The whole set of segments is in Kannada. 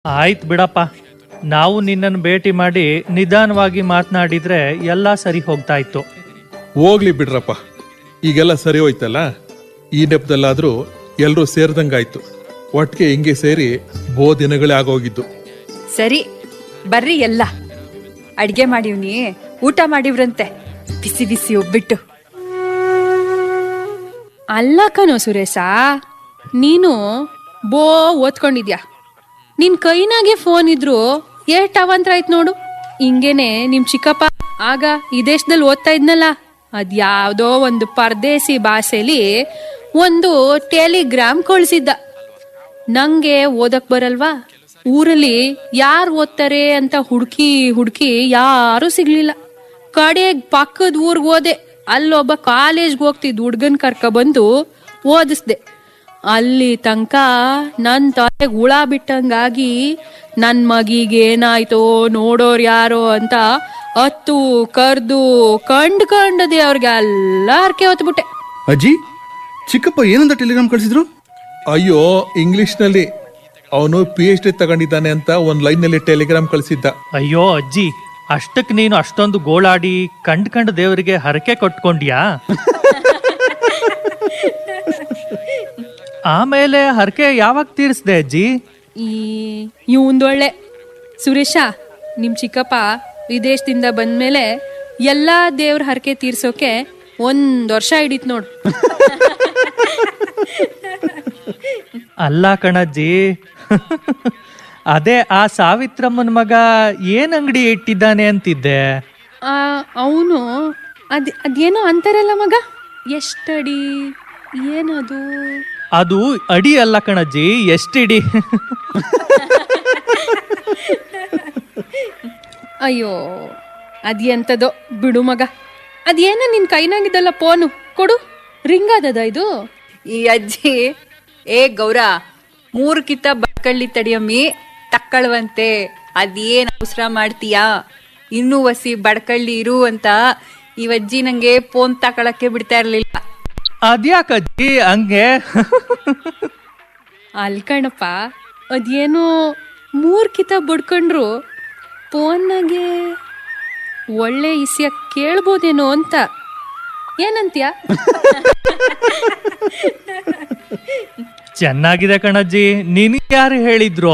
ಆಯ್ತು ಬಿಡಪ್ಪ ನಾವು ನಿನ್ನನ್ನು ಭೇಟಿ ಮಾಡಿ ನಿಧಾನವಾಗಿ ಮಾತನಾಡಿದ್ರೆ ಎಲ್ಲ ಸರಿ ಹೋಗ್ತಾ ಇತ್ತು ಹೋಗ್ಲಿ ಬಿಡ್ರಪ್ಪ ಈಗೆಲ್ಲ ಸರಿ ಹೋಯ್ತಲ್ಲ ಈ ನೆಪದಲ್ಲಾದ್ರೂ ಎಲ್ರೂ ಸೇರ್ದಂಗಾಯ್ತು ಒಟ್ಟಿಗೆ ಹಿಂಗೆ ಸೇರಿ ಬೋ ದಿನಗಳೇ ಆಗೋಗಿದ್ದು ಸರಿ ಬರ್ರಿ ಎಲ್ಲ ಅಡ್ಗೆ ಮಾಡಿವ್ನಿ ಊಟ ಮಾಡಿವ್ರಂತೆ ಬಿಸಿ ಬಿಸಿ ಒಬ್ಬಿಟ್ಟು ಅಲ್ಲ ಕಣೋ ಸುರೇಶ ನೀನು ಬೋ ಓದ್ಕೊಂಡಿದ್ಯಾ ನಿನ್ ಕೈನಾಗೆ ಫೋನ್ ಇದ್ರು ಏಟ್ ಅವಂತ್ರ ಆಯ್ತು ನೋಡು ಹಿಂಗೇನೆ ನಿಮ್ ಚಿಕ್ಕಪ್ಪ ಆಗ ಈ ದೇಶದಲ್ಲಿ ಓದ್ತಾ ಇದ್ನಲ್ಲ ಅದ್ಯಾವ್ದೋ ಒಂದು ಪರದೇಸಿ ಭಾಷೆಲಿ ಒಂದು ಟೆಲಿಗ್ರಾಮ್ ಕಳ್ಸಿದ್ದ ನಂಗೆ ಓದಕ್ ಬರಲ್ವಾ ಊರಲ್ಲಿ ಯಾರು ಓದ್ತಾರೆ ಅಂತ ಹುಡುಕಿ ಹುಡುಕಿ ಯಾರು ಸಿಗ್ಲಿಲ್ಲ ಕಡೆಗ್ ಪಕ್ಕದ ಊರ್ಗ್ ಹೋದೆ ಅಲ್ಲೊಬ್ಬ ಕಾಲೇಜ್ಗೆ ಹೋಗ್ತಿದ್ ಹುಡ್ಗನ್ ಕರ್ಕ ಬಂದು ಓದಿಸ್ದೆ ಅಲ್ಲಿ ತನಕ ನನ್ ತಲೆಗ್ ಹುಳ ಬಿಟ್ಟಂಗಾಗಿ ನನ್ ಮಗಿಗೆ ಏನಾಯ್ತೋ ನೋಡೋರ್ ಯಾರೋ ಅಂತ ಹತ್ತು ಕರ್ದು ಕಂಡ್ ಕಂಡದೆ ಅವ್ರಿಗೆ ಎಲ್ಲ ಹರ್ಕೆ ಹೊತ್ಬಿಟ್ಟೆ ಅಜ್ಜಿ ಚಿಕ್ಕಪ್ಪ ಏನಂತ ಟೆಲಿಗ್ರಾಮ್ ಕಳಿಸಿದ್ರು ಅಯ್ಯೋ ಇಂಗ್ಲಿಷ್ನಲ್ಲಿ ಅವನು ಪಿ ಎಚ್ ಡಿ ತಗೊಂಡಿದ್ದಾನೆ ಅಂತ ಒಂದ್ ಲೈನ್ನಲ್ಲಿ ಟೆಲಿಗ್ರಾಮ್ ಕಳಿಸಿದ್ದ ಅಯ್ಯೋ ಅಜ್ಜಿ ಅಷ್ಟಕ್ ನೀನು ಅಷ್ಟೊಂದು ಗೋಳಾಡಿ ಕಂಡ್ ಕಂಡ್ ದೇವರಿಗೆ ಹರಕೆ ಕೊಟ್ಕೊಂಡ್ಯಾ ಆಮೇಲೆ ಹರಕೆ ಯಾವಾಗ ತೀರಿಸ್ದೆ ಅಜ್ಜಿ ಈ ಇವಂದೊಳ್ಳೆ ಸುರೇಶ ನಿಮ್ ಚಿಕ್ಕಪ್ಪ ವಿದೇಶದಿಂದ ಬಂದ್ಮೇಲೆ ಎಲ್ಲಾ ದೇವ್ರ ಹರಕೆ ತೀರ್ಸೋಕೆ ಒಂದ್ ವರ್ಷ ಹಿಡಿತ್ ನೋಡು ಅಲ್ಲ ಕಣಜ್ಜಿ ಅದೇ ಆ ಸಾವಿತ್ರಮ್ಮನ ಮಗ ಏನ್ ಅಂಗಡಿ ಇಟ್ಟಿದ್ದಾನೆ ಅಂತಿದ್ದೆ ಅವನು ಅದ್ ಅದೇನೋ ಅಂತಾರಲ್ಲ ಮಗ ಎಷ್ಟಡಿ ಏನದು ಅದು ಅಡಿ ಅಲ್ಲ ಕಣಜ್ಜಿ ಎಷ್ಟಿಡಿ ಅಯ್ಯೋ ಅದ್ಎಂತದೋ ಬಿಡು ಮಗ ಅದೇನ ನಿನ್ ಕೈನಾಗಿದ್ದಲ್ಲ ಫೋನು ಕೊಡು ರಿಂಗ್ ಆದದ ಇದು ಈ ಅಜ್ಜಿ ಏ ಗೌರ ಮೂರ್ ಕಿತ್ತ ಬಡ್ಕಳ್ಳಿ ತಡಿಯಮ್ಮಿ ತಕ್ಕಳ್ವಂತೆ ಅದೇನ್ ಅವಸರ ಮಾಡ್ತೀಯಾ ಇನ್ನೂ ವಸಿ ಬಡ್ಕಳ್ಳಿ ಇರು ಅಂತ ಈ ಅಜ್ಜಿ ನಂಗೆ ಫೋನ್ ತಕೊಳಕ್ಕೆ ಬಿಡ್ತಾ ಇರ್ಲಿಲ್ಲ ಅದ್ಯಾಕಜ್ಜಿ ಹಂಗೆ ಅಲ್ ಕಣಪ್ಪ ಅದೇನೋ ಮೂರ್ ಕಿತ ಬಡ್ಕೊಂಡ್ರು ಫೋನ್ನಾಗೆ ಒಳ್ಳೆ ಇಸಿಯ ಕೇಳ್ಬೋದೇನೋ ಅಂತ ಏನಂತ್ಯ ಚೆನ್ನಾಗಿದೆ ಕಣಜ್ಜಿ ನಿನಗೆ ಯಾರು ಹೇಳಿದ್ರು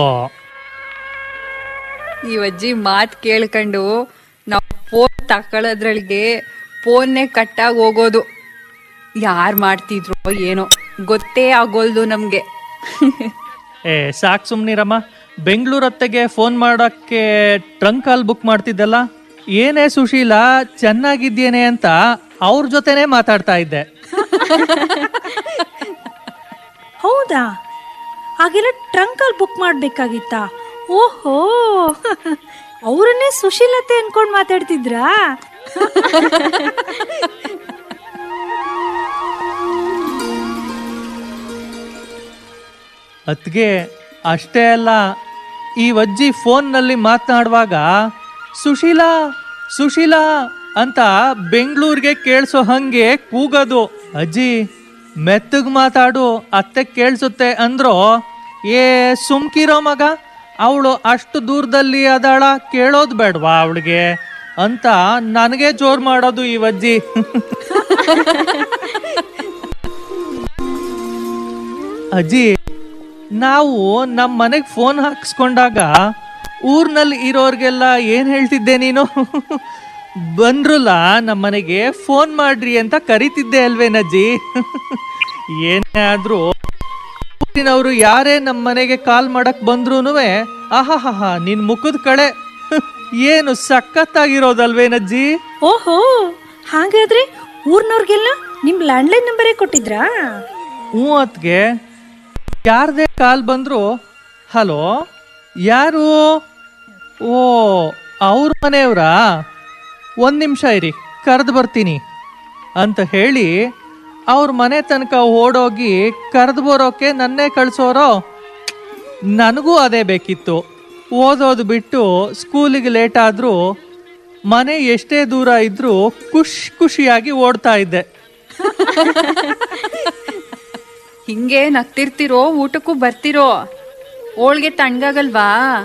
ಈ ಅಜ್ಜಿ ಮಾತ್ ಕೇಳ್ಕೊಂಡು ನಾವು ಫೋನ್ ತಕೊಳ್ಳೋದ್ರೊಳಗೆ ಫೋನ್ನೇ ಕಟ್ಟಾಗಿ ಹೋಗೋದು ಯಾರ್ ಮಾಡ್ತಿದ್ರು ಏನೋ ಗೊತ್ತೇ ಆಗೋಲ್ದು ನಮ್ಗೆ ಏ ಸಾಕ್ ಸುಮ್ನಿರಮ್ಮ ಬೆಂಗಳೂರು ಹತ್ತೆಗೆ ಫೋನ್ ಮಾಡಕ್ಕೆ ಟ್ರಂಕ್ ಕಾಲ್ ಬುಕ್ ಮಾಡ್ತಿದ್ದಲ್ಲ ಏನೇ ಸುಶೀಲಾ ಚೆನ್ನಾಗಿದ್ದೇನೆ ಅಂತ ಅವ್ರ ಜೊತೆನೆ ಮಾತಾಡ್ತಾ ಇದ್ದೆ ಹೌದಾ ಹಾಗೆಲ್ಲ ಟ್ರಂಕಲ್ಲಿ ಬುಕ್ ಮಾಡ್ಬೇಕಾಗಿತ್ತಾ ಓಹೋ ಅವರನ್ನೇ ಸುಶೀಲತೆ ಅನ್ಕೊಂಡ್ ಮಾತಾಡ್ತಿದ್ರಾ ಅತ್ಗೆ ಅಷ್ಟೇ ಅಲ್ಲ ಈ ಅಜ್ಜಿ ಫೋನ್ನಲ್ಲಿ ಮಾತನಾಡುವಾಗ ಸುಶೀಲಾ ಸುಶೀಲಾ ಅಂತ ಬೆಂಗಳೂರಿಗೆ ಕೇಳಿಸೋ ಹಂಗೆ ಕೂಗೋದು ಅಜ್ಜಿ ಮೆತ್ತಗ್ ಮಾತಾಡು ಅತ್ತೆ ಕೇಳಿಸುತ್ತೆ ಅಂದ್ರೋ ಏ ಸುಮ್ಕಿರೋ ಮಗ ಅವಳು ಅಷ್ಟು ದೂರದಲ್ಲಿ ಅದಾಳ ಕೇಳೋದು ಬೇಡವಾ ಅವಳಿಗೆ ಅಂತ ನನಗೆ ಜೋರ್ ಮಾಡೋದು ಈ ಅಜ್ಜಿ ಅಜ್ಜಿ ನಾವು ನಮ್ಮ ಮನೆಗೆ ಫೋನ್ ಹಾಕ್ಸ್ಕೊಂಡಾಗ ಊರ್ನಲ್ಲಿ ಇರೋರ್ಗೆಲ್ಲ ಏನ್ ಹೇಳ್ತಿದ್ದೆ ನೀನು ಬಂದ್ರಲ್ಲ ನಮ್ಮ ಮನೆಗೆ ಫೋನ್ ಮಾಡ್ರಿ ಅಂತ ಕರಿತಿದ್ದೆ ಅಲ್ವೇನಜ್ಜಿ ಏನೇ ಆದ್ರೂ ಊರಿನವರು ಯಾರೇ ನಮ್ಮ ಮನೆಗೆ ಕಾಲ್ ಮಾಡಕ್ ಬಂದ್ರೂನುವೆ ಆಹಾಹಾ ನಿನ್ ಮುಖದ ಕಳೆ ಏನು ಸಖತ್ತಾಗಿರೋದಲ್ವೇನಜ್ಜಿ ಓಹೋ ಹಾಗಾದ್ರೆ ಊರ್ನವ್ರಿಗೆಲ್ಲ ನಿಮ್ ಲ್ಯಾಂಡ್ಲೈನ್ ನಂಬರೇ ಕೊಟ್ಟಿದ್ರಾ ಹ್ಞೂ ಅತ್ಗೆ ಯಾರದೇ ಕಾಲ್ ಬಂದ್ರು ಹಲೋ ಯಾರು ಓ ಅವ್ರ ಮನೆಯವ್ರಾ ಒಂದು ನಿಮಿಷ ಇರಿ ಕರೆದು ಬರ್ತೀನಿ ಅಂತ ಹೇಳಿ ಅವ್ರ ಮನೆ ತನಕ ಓಡೋಗಿ ಕರೆದು ಬರೋಕೆ ನನ್ನೇ ಕಳಿಸೋರೋ ನನಗೂ ಅದೇ ಬೇಕಿತ್ತು ಓದೋದು ಬಿಟ್ಟು ಸ್ಕೂಲಿಗೆ ಲೇಟ್ ಆದರೂ ಮನೆ ಎಷ್ಟೇ ದೂರ ಇದ್ರೂ ಖುಷ್ ಖುಷಿಯಾಗಿ ಓಡ್ತಾ ಇದ್ದೆ ಹಿಂಗೆ ನಗ್ತಿರ್ತಿರೋ ಊಟಕ್ಕೂ ಬರ್ತಿರೋ ಹೋಳ್ಗೆ ತಣ್ಣಗಾಗಲ್ವಾ